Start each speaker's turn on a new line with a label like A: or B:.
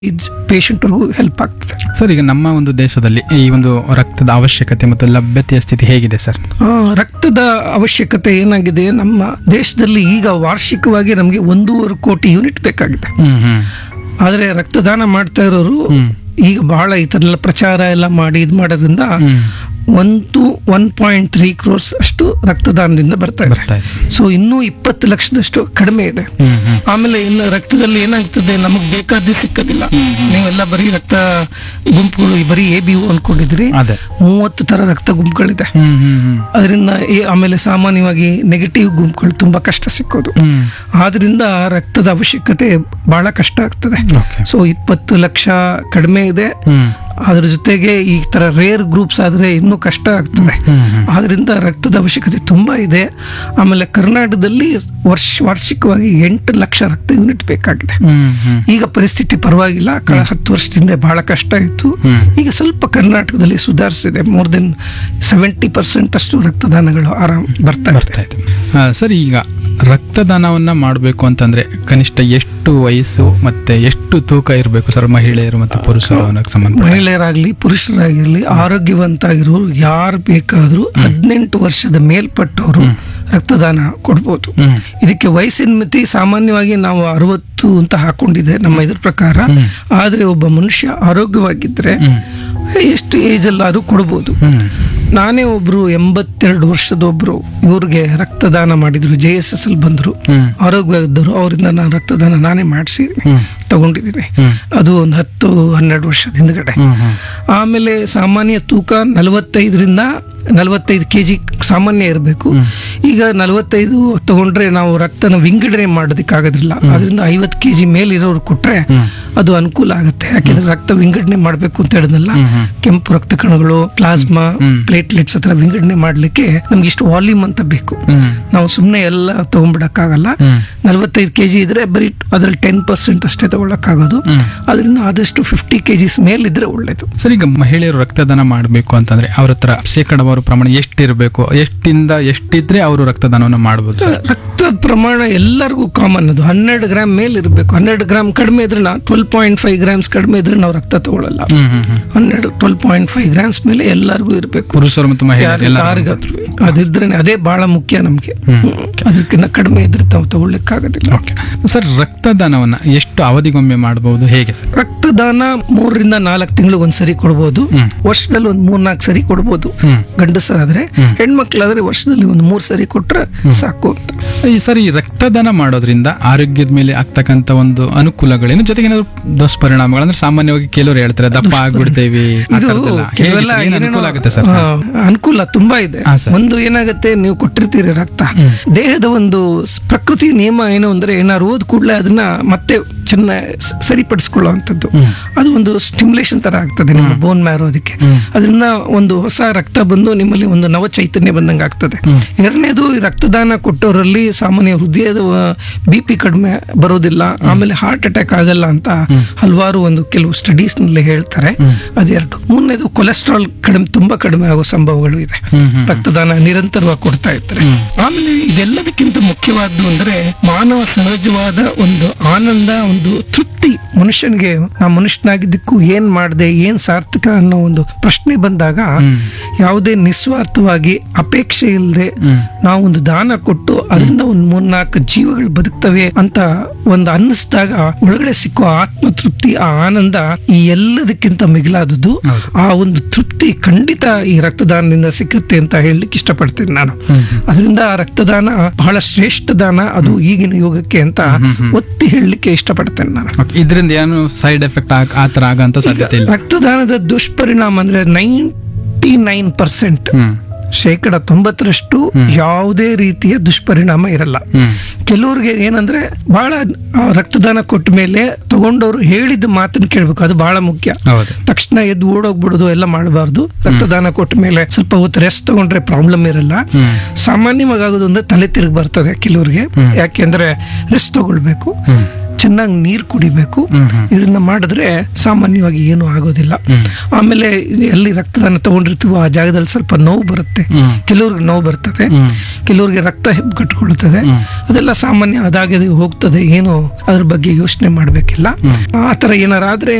A: ಪೇಷಂಟ್ರಿಗೂ help ಆಗ್ತದೆ
B: sir ಈಗ ನಮ್ಮ ಒಂದು ದೇಶದಲ್ಲಿ ಈ ಒಂದು ರಕ್ತದ ಅವಶ್ಯಕತೆ ಮತ್ತು ಲಭ್ಯತೆಯ ಸ್ಥಿತಿ ಹೇಗಿದೆ ಸರ್
A: ಆ, ರಕ್ತದ ಅವಶ್ಯಕತೆ ಏನಾಗಿದೆ ನಮ್ಮ ದೇಶದಲ್ಲಿ ಈಗ ವಾರ್ಷಿಕವಾಗಿ ನಮಗೆ ಒಂದೂವರೆ ಕೋಟಿ ಯೂನಿಟ್ ಬೇಕಾಗಿದೆ
B: ಹ್ಮ್ ಹ್ಮ್
A: ಆದರೆ ರಕ್ತದಾನ ಮಾಡ್ತಾ ಇರೋರು ಈಗ ಬಹಳ ಈ ಥರ ಎಲ್ಲ ಪ್ರಚಾರ ಎಲ್ಲ ಮಾಡಿ ಇದು ಮಾಡೋದ್ರಿಂದ ಒಂದು ಒನ್ ಪಾಯಿಂಟ್ ತ್ರೀ ಕ್ರೋರ್ಸ್ ಅಷ್ಟು ರಕ್ತದಾನದಿಂದ ಬರ್ತಾ ಇದೆ
B: ಬರ್ತಾ ಇದೆ
A: ಸೊ ಇನ್ನೂ ಇಪ್ಪತ್ತು ಲಕ್ಷದಷ್ಟು ಕಡಿಮೆ ಇದೆ
B: ಹ್ಮ್ ಹ್ಮ್
A: ಆಮೇಲೆ ಇನ್ನು ರಕ್ತದಲ್ಲಿ ಏನಾಗ್ತದೆ ನಮಗೆ ಬೇಕಾದ್ದೇ ಸಿಕ್ಕದಿಲ್ಲ ನೀವೆಲ್ಲ ಬರೀ ರಕ್ತ ಗುಂಪುಗಳು ಬರೀ ಎ ಬಿ ಅನ್ಕೊಂಡಿದ್ರಿ
B: ಅದೇ
A: ಮೂವತ್ತು ತರ ರಕ್ತ ಗುಂಪುಗಳಿದೆ
B: ಹ್ಮ್ ಹ್ಮ್ ಹ್ಮ್
A: ಅದರಿಂದ ಈ- ಆಮೇಲೆ ಸಾಮಾನ್ಯವಾಗಿ ನೆಗೆಟಿವ್ ಗುಂಪುಗಳು ತುಂಬಾ ಕಷ್ಟ ಸಿಕ್ಕೋದು
B: ಹ್ಮ್
A: ಆದ್ರಿಂದ ರಕ್ತದ ಅವಶ್ಯಕತೆ ಬಹಳ ಕಷ್ಟ ಆಗ್ತದೆ
B: ಓಕೆ
A: ಸೊ ಇಪ್ಪತ್ತು ಲಕ್ಷ ಕಡಿಮೆ ಇದೆ
B: ಹ್ಮ್
A: ಅದ್ರ ಜೊತೆಗೆ ಈ ತರ ರೇರ್ ಗ್ರೂಪ್ಸ್ ಆದ್ರೆ ಇನ್ನೂ ಕಷ್ಟ ಆಗ್ತದೆ
B: ಹ್ಮ್ ಹ್ಮ್
A: ಆದ್ರಿಂದ ರಕ್ತದ ಅವಶ್ಯಕತೆ ತುಂಬಾ ಇದೆ ಆಮೇಲೆ ಕರ್ನಾಟಕದಲ್ಲಿ ವರ್ಷ ವಾರ್ಷಿಕವಾಗಿ ಎಂಟು ಲಕ್ಷ ರಕ್ತ ಯೂನಿಟ್ ಬೇಕಾಗಿದೆ
B: ಹ್ಮ್ ಹ್ಮ್
A: ಈಗ ಪರಿಸ್ಥಿತಿ ಪರವಾಗಿಲ್ಲ ಕಳೆದ ಹತ್ತು ವರ್ಷದಿಂದ ಬಹಳ ಕಷ್ಟ ಇತ್ತು
B: ಹ್ಮ್.
A: ಈಗ ಸ್ವಲ್ಪ ಕರ್ನಾಟಕದಲ್ಲಿ ಸುಧಾರಿಸಿದೆ ಮೋರ್ ದೆನ್ ಸೆವೆಂಟಿ ಪರ್ಸೆಂಟ್ ಅಷ್ಟು ರಕ್ತದಾನಗಳು ಆರಾಮ್ ಬರ್ತಾ ಇದೆ
B: ಬರ್ತಾ ಇದೆ ಆ, ಸರ್ ಈಗ ರಕ್ತದಾನವನ್ನ ಮಾಡಬೇಕು ಅಂತಂದ್ರೆ ಕನಿಷ್ಠ ಎಷ್ಟು ವಯಸ್ಸು ಮತ್ತೆ ಎಷ್ಟು ತೂಕ ಇರಬೇಕು ಸರ್ ಮಹಿಳೆಯರು ಮತ್ತು ಪುರುಷರು ಅನ್ನೋಕೆ ಸಂಬಂಧ
A: ಮಹಿಳೆಯರಾಗ್ಲಿ ಪುರುಷರಾಗಿರ್ಲಿ ಆರೋಗ್ಯವಂತಾಗಿರೋರು ಯಾರು ಬೇಕಾದ್ರೂ ಹದಿನೆಂಟು ವರ್ಷದ ಮೇಲ್ಪಟ್ಟವರು ರಕ್ತದಾನ ಕೊಡ್ಬೋದು
B: ಹ್ಮ್
A: ಇದಕ್ಕೆ ವಯಸ್ಸಿನ ಮಿತಿ ಸಾಮಾನ್ಯವಾಗಿ ನಾವು ಅರವತ್ತು ಅಂತ ಹಾಕೊಂಡಿದೆ ನಮ್ಮ ಇದ್ರ ಪ್ರಕಾರ ಆದ್ರೆ ಒಬ್ಬ ಮನುಷ್ಯ ಆರೋಗ್ಯವಾಗಿದ್ರೆ ಎಷ್ಟು ಏಜ್ ಅಲ್ಲಾದ್ರೂ ಕೊಡ್ಬೋದು
B: ಹ್ಮ್
A: ನಾನೇ ಒಬ್ರು ಎಂಬತ್ತೆರಡು ವರ್ಷದ ಒಬ್ರು ಇವ್ರಿಗೆ ರಕ್ತದಾನ ಮಾಡಿದ್ರು ಜೆ ಎಸ್ ಎಸ್ ಅಲ್ಲಿ ಬಂದ್ರು
B: ಹ್ಮ್
A: ಆರೋಗ್ಯವಿದ್ದರು ಅವರಿಂದ ನಾನು ರಕ್ತದಾನ ನಾನೇ ಮಾಡಿಸಿ
B: ಹ್ಮ್
A: ತಗೊಂಡಿದ್ದೀನಿ
B: ಹ್ಮ್
A: ಅದು ಒಂದು ಹತ್ತು ಹನ್ನೆರಡು ವರ್ಷದ ಹಿಂದ್ಗಡೆ
B: ಹ್ಮ್ ಹ್ಮ್
A: ಆಮೇಲೆ ಸಾಮಾನ್ಯ ತೂಕ ನಲವತ್ತೈದರಿಂದ ನಲವತ್ತೈದು ಕೆ ಜಿ ಸಾಮಾನ್ಯ ಇರಬೇಕು ಈಗ ನಲವತ್ತೈದು ತಗೊಂಡ್ರೆ ನಾವು ರಕ್ತನ ವಿಂಗಡಣೆ ಮಾಡೋದಕ್ಕಾಗೋದಿಲ್ಲ ಅದರಿಂದ ಐವತ್ತು ಕೆ ಜಿ ಮೇಲಿರೋರು ಕೊಟ್ರೆ ಅದು ಅನುಕೂಲ ಆಗುತ್ತೆ ಯಾಕೆಂದ್ರೆ ರಕ್ತ ವಿಂಗಡಣೆ ಮಾಡಬೇಕು ಅಂತ ಹೇಳಿದ್ನಲ್ಲ ಕೆಂಪು ರಕ್ತ ಕಣಗಳು ಪ್ಲಾಸ್ಮಾ ಪ್ಲೇಟ್ಲೆಟ್ಸ್ ಹತ್ರ ವಿಂಗಡಣೆ ಮಾಡ್ಲಿಕ್ಕೆ ನಮ್ಗೆ ಇಷ್ಟು ವಾಲ್ಯೂಮ್ ಅಂತ ಬೇಕು
B: ಹ್ಮ್
A: ನಾವು ಸುಮ್ಮನೆ ಎಲ್ಲ ತಗೊಂಡ್ಬಿಡಕ್ಕಾಗಲ್ಲ ನಲವತ್ತೈದು ಕೆ ಜಿ ಇದ್ರೆ ಬರೀ ಅದ್ರಲ್ಲಿ ಟೆನ್ ಪರ್ಸೆಂಟ್ ಅಷ್ಟೇ ತಗೊಳಕ್ಕಾಗೋದು ಅದರಿಂದ ಆದಷ್ಟು ಫಿಫ್ಟಿ ಕೆ ಜಿಸ್ ಮೇಲಿದ್ರೆ ಒಳ್ಳೇದು
B: ಸರ್ ಈಗ ಮಹಿಳೆಯರು ರಕ್ತದಾನ ಮಾಡಬೇಕು ಅಂತಂದ್ರೆ ಅವ್ರ ಹತ್ರ ಶೇಕಡವಾರು ಪ್ರಮಾಣ ಎಷ್ಟಿರಬೇಕು ಎಷ್ಟಿಂದ ಎಷ್ಟಿದ್ರೆ ಅವರು ರಕ್ತದಾನವನ್ನು ಮಾಡ್ಬೋದು ಸರ್
A: ರಕ್ತದ ಪ್ರಮಾಣ ಎಲ್ಲರಿಗೂ ಕಾಮನ್ ಅದು ಹನ್ನೆರಡು ಗ್ರಾಮ್ ಮೇಲೆ ಇರಬೇಕು ಹನ್ನೆರಡು ಗ್ರಾಮ್ ಕಡಿಮೆ ಇದ್ರೆ ನಾವು ಟ್ವೆಲ್ ಪಾಯಿಂಟ್ ಫೈವ್ ಗ್ರಾಮ್ಸ್ ಕಡಿಮೆ ಇದ್ರೆ ನಾವು ರಕ್ತ ತಗೊಳ್ಳಲ್ಲ
B: ಹ್ಮ್ ಹ್ಮ್ ಹ್ಮ್
A: ಹನ್ನೆರಡು ಟ್ವೆಲ್ ಪಾಯಿಂಟ್ ಫೈವ್ ಗ್ರಾಮ್ಸ್ ಮೇಲೆ ಎಲ್ಲರಿಗೂ ಇರಬೇಕು
B: ಪುರುಷರು ಮತ್ತು ಮಹಿಳೆಯರು ಎಲ್ಲ
A: ಯಾರಿಗಾದ್ರೂ ಅದಿದ್ರೆ ಅದೇ ಬಹಳ ಮುಖ್ಯ ನಮ್ಗೆ ಅದಕ್ಕಿಂತ ಕಡಿಮೆ ಇದ್ರೆ ನಾವು ತಗೊಳ್ಳಿಕ್ಕಾಗೋದಿಲ್ಲ
B: ಓಕೆ ಸರ್ ರಕ್ತದಾನವನ್ನ ಎಷ್ಟು ಅವಧಿಗೊಮ್ಮೆ ಮಾಡಬಹುದು ಹೇಗೆ ಸರ್
A: ರಕ್ತದಾನ ಮೂರರಿಂದ ನಾಲ್ಕು ತಿಂಗಳು ಒಂದ್ಸರಿ ಕೊಡ್ಬೋದು ವರ್ಷದಲ್ಲಿ ಒಂದ್ ಮೂರ್ ನಾಲ್ಕು ಸರಿ ಕೊಡ್ಬೋದು
B: ಹ್ಮ್.
A: ಗಂಡಸರಾದ್ರೆ ಹೆಣ್ಮಕ್ಳಾದ್ರೆ ವರ್ಷದಲ್ಲಿ ಒಂದು ಮೂರ್ ಸರಿ ಕೊಟ್ರೆ ಸಾಕು ಅಂತ
B: ಈ ಸರ್ ಈ ರಕ್ತದಾನ ಮಾಡೋದ್ರಿಂದ ಆರೋಗ್ಯದ ಮೇಲೆ ಆಗ್ತಕ್ಕಂತ ಒಂದು ಅನುಕೂಲಗಳೇನು ಜೊತೆಗೆ ಏನಾದ್ರು ದುಷ್ಪರಿಣಾಮಗಳು ಅಂದ್ರೆ ಸಾಮಾನ್ಯವಾಗಿ ಕೆಲವರು ಹೇಳ್ತಾರೆ ದಪ್ಪ ಆಗ್ಬಿಡ್ತೇವಿ ಆ
A: ಇದು
B: ಥರದ್ದೆಲ್ಲ.
A: ಕೆಲವೆಲ್ಲ
B: ಹೇಗೆ- ಏನ್
A: ಏನೇನೋ,
B: ಅನುಕೂಲ ಆಗುತ್ತೆ ಸರ್
A: ಆ, ಅನುಕೂಲ ತುಂಬಾ ಇದೆ
B: ಹಾ, ಸರ್.
A: ಒಂದು ಏನಾಗುತ್ತೆ ನೀವು ಕೊಟ್ಟಿರ್ತೀರಿ ರಕ್ತ ದೇಹದ ಒಂದು ಸ್- ಪ್ರಕೃತಿ ನಿಯಮ ಏನು ಅಂದ್ರೆ ಏನಾದ್ರು ಓದ್ ಕೂಡಲೇ ಅದನ್ನ ಮತ್ತೆ ಚೆನ್ನಾಗಿ ಸರಿಪಡಿಸ್ಕೊಳ್ಳುವಂಥದ್ದು ಅದು ಒಂದು ಸ್ಟಿಮ್ಯುಲೇಷನ್ ತರ ಆಗ್ತದೆ ನಿಮ್ಮ ಬೋನ್ ಮ್ಯಾರೋ ಅದಕ್ಕೆ ಅದರಿಂದ ಒಂದು ಹೊಸ ರಕ್ತ ಬಂದು ನಿಮ್ಮಲ್ಲಿ ಒಂದು ನವ ಚೈತನ್ಯ ಬಂದಂಗೆ ಆಗ್ತದೆ ಎರಡನೇದು ಈ ರಕ್ತದಾನ ಕೊಟ್ಟವರಲ್ಲಿ ಸಾಮಾನ್ಯ ಹೃದಯದ ಬಿ ಪಿ ಕಡಿಮೆ ಬರೋದಿಲ್ಲ ಆಮೇಲೆ ಹಾರ್ಟ್ ಅಟ್ಯಾಕ್ ಆಗಲ್ಲ ಅಂತ ಹಲವಾರು ಒಂದು ಕೆಲವು ಸ್ಟಡೀಸ್ ನಲ್ಲಿ ಹೇಳ್ತಾರೆ ಅದೆರಡು ಮೂರನೇದು ಕೊಲೆಸ್ಟ್ರಾಲ್ ಕಡಿಮೆ ತುಂಬಾ ಕಡಿಮೆ ಆಗೋ ಸಂಭವಗಳು ಇದೆ ರಕ್ತದಾನ ನಿರಂತರವಾಗಿ ಕೊಡ್ತಾ ಇರ್ತಾರೆ ಆಮೇಲೆ ಇದೆಲ್ಲದಕ್ಕಿಂತ ಮುಖ್ಯವಾದ್ದು ಅಂದ್ರೆ ಮಾನವ ಸಹಜವಾದ ಒಂದು ಆನಂದ ಒಂದು ತೃಪ್ತಿ ಮನುಷ್ಯನಿಗೆ ನಾ ಮನುಷ್ಯನಾಗಿದ್ದಕ್ಕೂ ಏನ್ ಮಾಡಿದೆ ಏನ್ ಸಾರ್ಥಕ ಅನ್ನೋ ಒಂದು ಪ್ರಶ್ನೆ ಬಂದಾಗ ಯಾವುದೇ ನಿಸ್ವಾರ್ಥವಾಗಿ ಅಪೇಕ್ಷೆ ಇಲ್ಲದೆ ನಾವು ಒಂದು ದಾನ ಕೊಟ್ಟು ಅದರಿಂದ ಒಂದು ಮೂರ್ನಾಲ್ಕು ಜೀವಗಳು ಬದುಕ್ತವೆ ಅಂತ ಒಂದು ಅನ್ನಿಸಿದಾಗ ಒಳಗಡೆ ಸಿಕ್ಕೋ ಆತ್ಮ ತೃಪ್ತಿ ಆ ಆನಂದ ಈ ಎಲ್ಲದಕ್ಕಿಂತ ಮಿಗಿಲಾದದ್ದು ಆ ಒಂದು ತೃಪ್ತಿ ಖಂಡಿತ ಈ ರಕ್ತದಾನದಿಂದ ಸಿಕ್ಕತ್ತೆ ಅಂತ ಹೇಳಲಿಕ್ಕೆ ಇಷ್ಟಪಡ್ತೇನೆ ನಾನು ಅದರಿಂದ ಆ ರಕ್ತದಾನ ಬಹಳ ಶ್ರೇಷ್ಠ ದಾನ ಅದು ಈಗಿನ ಯುಗಕ್ಕೆ ಅಂತ ಒತ್ತಿ ಹೇಳಲಿಕ್ಕೆ ಇಷ್ಟಪಡ್ತೇನೆ ನಾನು
B: Okay, ಇದರಿಂದ ಏನು ಸೈಡ್ ಎಫೆಕ್ಟ್ ಆಗ ಆ ಥರ ಆಗಂತ ಸಾಧ್ಯತೆ ಇಲ್ಲ
A: ರಕ್ತದಾನದ ದುಷ್ಪರಿಣಾಮ ಅಂದ್ರೆ ನೈಂಟಿ ನೈನ್ ಪರ್ಸೆಂಟ್
B: ಹ್ಮ್
A: ಶೇಕಡ ತೊಂಬತ್ತರಷ್ಟು ಯಾವುದೇ ರೀತಿಯ ದುಷ್ಪರಿಣಾಮ ಇರಲ್ಲ
B: ಹ್ಮ್
A: ಕೆಲವ್ರಿಗೆ ಏನಂದ್ರೆ ಬಹಳ ಆ ರಕ್ತದಾನ ಕೊಟ್ಟ ಮೇಲೆ ತಗೊಂಡವ್ರು ಹೇಳಿದ ಮಾತನ್ನ ಕೇಳ್ಬೇಕು ಅದು ಬಹಳ ಮುಖ್ಯ
B: ಹೌದು
A: ತಕ್ಷಣ ಎದ್ದು ಓಡೋಗ್ಬಿಡೋದು ಎಲ್ಲ ಮಾಡಬಾರ್ದು ರಕ್ತದಾನ ಕೊಟ್ಟ ಮೇಲೆ ಸ್ವಲ್ಪ ಹೊತ್ತು ರೆಸ್ಟ್ ತಗೊಂಡ್ರೆ ಪ್ರಾಬ್ಲಮ್ ಇರಲ್ಲ ಸಾಮಾನ್ಯವಾಗಿ ಆಗೋದು ಅಂದ್ರೆ ತಲೆ ತಿರುಗಿ ಬರ್ತದೆ ಕೆಲವ್ರಿಗೆ ಯಾಕೆಂದ್ರೆ ರೆಸ್ಟ್ ತಗೊಳ್ಬೇಕು ಚೆನ್ನಾಗಿ ನೀರು ಕುಡಿಬೇಕು
B: ಹ್ಮ್ ಹ್ಮ್
A: ಇದನ್ನ ಮಾಡಿದ್ರೆ ಸಾಮಾನ್ಯವಾಗಿ ಏನು ಆಗೋದಿಲ್ಲ
B: ಹ್ಮ್.
A: ಆಮೇಲೆ ಎಲ್ಲಿ ರಕ್ತದಾನ ತಗೊಂಡಿರ್ತೀವೋ ಆ ಜಾಗದಲ್ಲಿ ಸ್ವಲ್ಪ ನೋವು ಬರುತ್ತೆ
B: ಹ್ಮ್.
A: ಕೆಲವ್ರಿಗೆ ನೋವು ಬರ್ತದೆ
B: ಹ್ಮ್.
A: ಕೆಲವ್ರಿಗೆ ರಕ್ತ ಹೆಪ್ಪುಗಟ್ಕೊಳ್ತದೆ
B: ಹ್ಮ್.
A: ಅದೆಲ್ಲ ಸಾಮಾನ್ಯ ಅದಾಗದೆ ಹೋಗ್ತದೆ ಏನು ಅದ್ರ ಬಗ್ಗೆ ಯೋಚನೆ ಮಾಡ್ಬೇಕಿಲ್ಲ
B: ಹ್ಮ್.
A: ಆ ತರ ಏನಾರ ಆದ್ರೆ